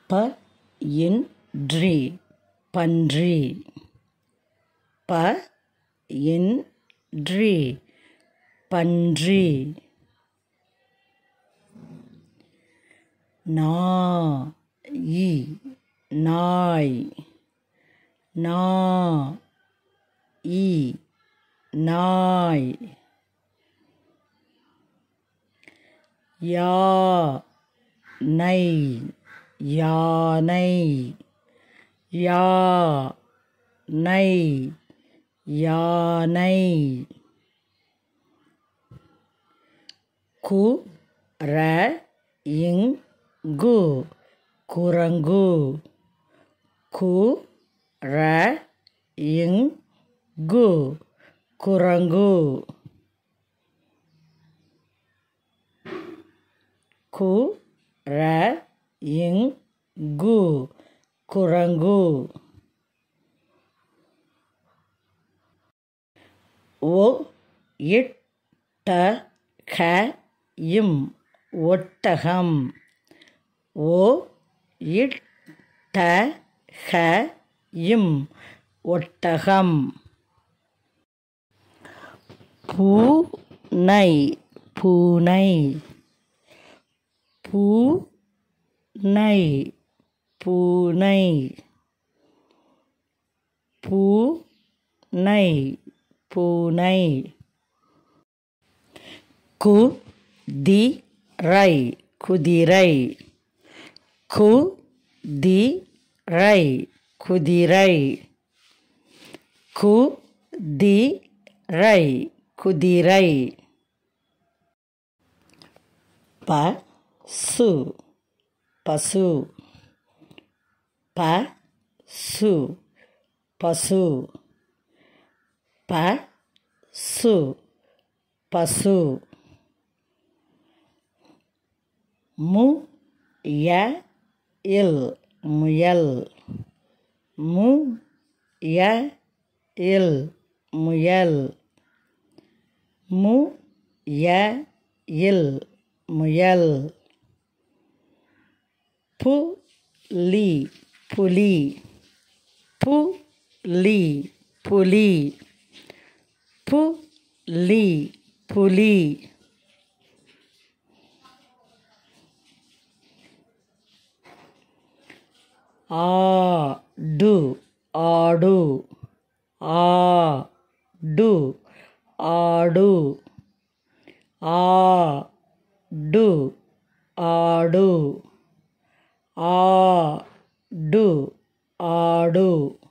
ப இன்றி பன்றி ப இன்றி பன்றி நாய் நாய் நாய் நாய் யானை யானை யானை யானை குரங்கு குரங்கு குரங்கு குரங்கு குரங்கு குரங்கு ஒ இட்டகம் ஒட்டகம் ஓ இட்டகம் ஒட்டகம் பூனை பூனை பூனை பூனை பூனை பூனை குதிரை குதிரை குதிரை குதிரை குதிரை குதிரை பசு பசு பசு பசு பசு பசு முயல் முயல் முயல் முயல் முயல் முயல் புலி புலி புலி புலி புலி புலி ஆடு ஆடு ஆடு ஆடு ஆடு ஆடு ஆடு ஆடு